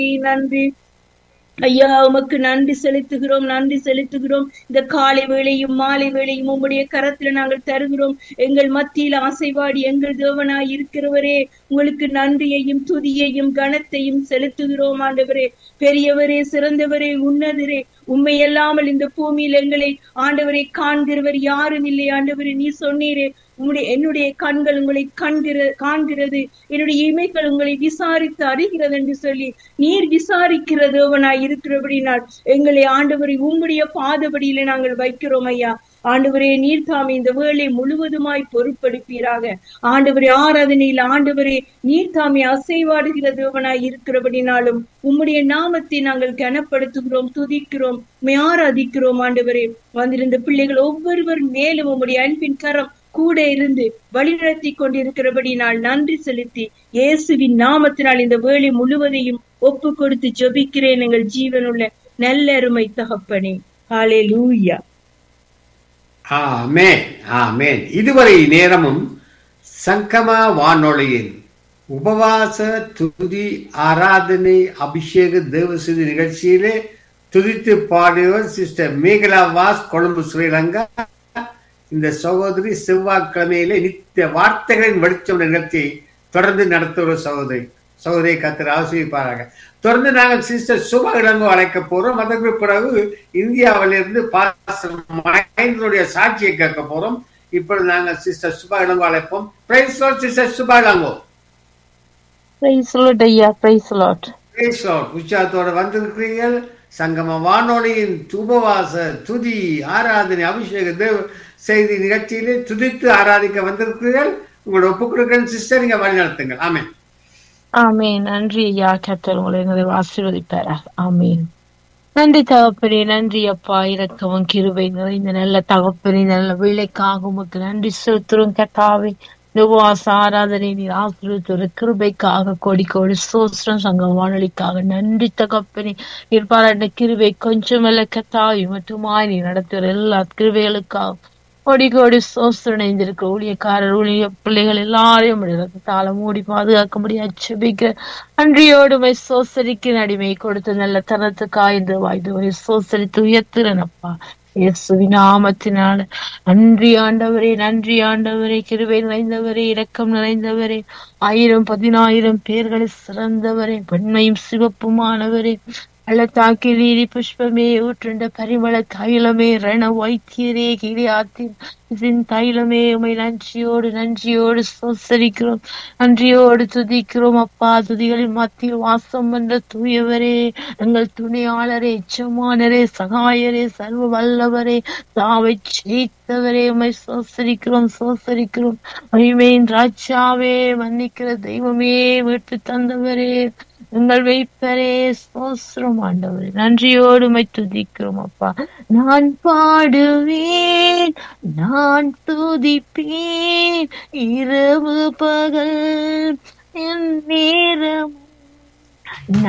நன்றி ஐயா உமக்கு நன்றி செலுத்துகிறோம் நன்றி செலுத்துகிறோம் இந்த காலை வேளையும் மாலை வேளையும் உம்முடைய கரத்துல நாங்கள் தருகிறோம் எங்கள் மத்தியில் ஆசைவாடி எங்கள் தேவனாய் இருக்கிறவரே உங்களுக்கு நன்றியையும் துதியையும் கனத்தையும் செலுத்துகிறோம் ஆண்டவரே பெரியவரே சிறந்தவரே உன்னதரே உண்மை அல்லாமல் இந்த பூமியில் எங்களை ஆண்டவரை காண்கிறவர் யாரும் இல்லை ஆண்டவரே நீ சொன்னீரே உம்முடைய என்னுடைய கண்கள் உங்களை காண்கிற காண்கிறது என்னுடைய இமைகள் உங்களை விசாரித்து அறிகிறது என்று சொல்லி நீர் விசாரிக்கிற தேவனாய் இருக்கிறபடினால் எங்களை ஆண்டவரை உம்முடைய பாதபடியில நாங்கள் வைக்கிறோம் ஐயா ஆண்டவரே நீர் தாமே இந்த வேலை முழுவதுமாய் பொறுப்படுப்பீராக ஆண்டவரே ஆராதனையில் ஆண்டவரே நீர் தாமே அசைவாடுகிற தேவனாய் இருக்கிறபடினாலும் உம்முடைய நாமத்தை நாங்கள் கனப்படுத்துகிறோம் துதிக்கிறோம் உம்மை ஆராதிக்கிறோம் ஆண்டவரே வந்திருந்த பிள்ளைகள் ஒவ்வொருவர் மேலும் உம்முடைய அன்பின் கரம் கூட இருந்து வழிநடத்தி கொண்டிருக்கிறபடினால் நன்றி செலுத்தி இயேசுவின் நாமத்தினால் இந்த வேலை முழுவதையும் ஒப்பு கொடுத்து ஜெபிக்கிறேன் எங்கள் ஜீவனுள்ள நல்ல அருமை தகப்பனே ஹாலே லூயா ஆமேன் ஆமேன் இதுவரை நேரமும் சங்கமா வானொலியின் உபவாச துதி ஆராதனை அபிஷேக தேவசுதி நிகழ்ச்சியிலே துதித்து பாடியவர் சிஸ்டர் மேகலா வாஸ் கொழும்பு ஸ்ரீலங்கா இந்த சகோதரி செவ்வாய்க்கிழமையிலே நித்திய வார்த்தைகளின் வெளிச்சம் நிகழ்ச்சியை தொடர்ந்து நடத்துகிற சகோதரி சகோதரி கத்தர் ஆசிரியப்பாராக தொடர்ந்து நாங்கள் சிஸ்டர் சுப இளங்கோ அழைக்க போறோம் அதற்கு பிறகு இந்தியாவிலிருந்து பாஸ்டர் மகேந்திரனுடைய சாட்சியை கேட்க போறோம் இப்பொழுது நாங்கள் சிஸ்டர் சுபா இளங்கோ அழைப்போம் praise lord sister Subha Ilango praise lord ஐயா பிரைஸ் லார்ட் பிரைஸ் லார்ட் உற்சாகத்தோட வந்திருக்கிறீர்கள் சங்கம வானொலியின் உபவாச துதி ஆராதனை அபிஷேக தேவ செய்தி நிகழ்ச்சியிலே துதித்து ஆராதிக்க வந்திருக்கிறீர்கள் உங்களோட ஒப்புக் கொடுக்கிறேன் சிஸ்டர் நீங்க வழி நடத்துங்கள் ஆமென் ஆமேன் நன்றி ஐயா கத்தர் உங்களை எங்களை ஆசீர்வதிப்பாராக ஆமேன் நன்றி தகப்பனே நன்றி அப்பா இரக்கவும் கிருபை நிறைந்த நல்ல தகப்பனே நல்ல வேலைக்காக உமக்கு நன்றி செலுத்துறோம் கத்தாவே இந்த உபவாச ஆராதனை நீர் ஆசீர்வதித்த கிருபைக்காக கோடி கோடி சோஸ்திரம் சங்கம் வானொலிக்காக நன்றி தகப்பனே நீர் பாராட்ட கிருபை கொஞ்சமல்ல கத்தாவி மட்டுமாய் நீ நடத்துகிற எல்லா கிருபைகளுக்காக கோடி கோடி சோஸ்திரம் இணைந்திருக்கிற ஊழியக்காரர் ஊழிய பிள்ளைகள் எல்லாரையும் ரத்தத்தால மூடி பாதுகாக்க முடியாது செபிக்க அன்றியோடுமை சோசரிக்கு அடிமை கொடுத்த நல்ல தரத்துக்காய் இந்த வாய்துவை சோசரித்து உயர்த்துறனப்பா இயேசுவி நாமத்தினால நன்றி ஆண்டவரே நன்றி ஆண்டவரே கிருபை நிறைந்தவரே இரக்கம் நிறைந்தவரே ஆயிரம் பதினாயிரம் பேர்களை சிறந்தவரே வெண்மையும் சிவப்புமானவரே பள்ளத்தாக்கில் நீரி புஷ்பமே ஊற்றுண்ட பரிமள தைலமே ரண வைத்தியரே கிரியாத்தின் தைலமே உமை நன்றியோடு நன்றியோடு சோசரிக்கிறோம் நன்றியோடு துதிக்கிறோம் அப்பா துதிகளின் மத்தியில் வாசம் என்ற தூயவரே எங்கள் துணையாளரே எச்சமானரே சகாயரே சர்வ வல்லவரே தாவை ஜெயித்தவரே உமை சோசரிக்கிறோம் சோசரிக்கிறோம் மகிமையின் ராஜாவே மன்னிக்கிற தெய்வமே மீட்டு தந்தவரே எங்கள் வைப்பரே சோஸ்திரம் ஆண்டவரே நன்றியோடு மை துதிக்கிறோம் அப்பா நான் பாடுவேன் நான் துதிப்பேன் இரவு பகல் என் நேரம்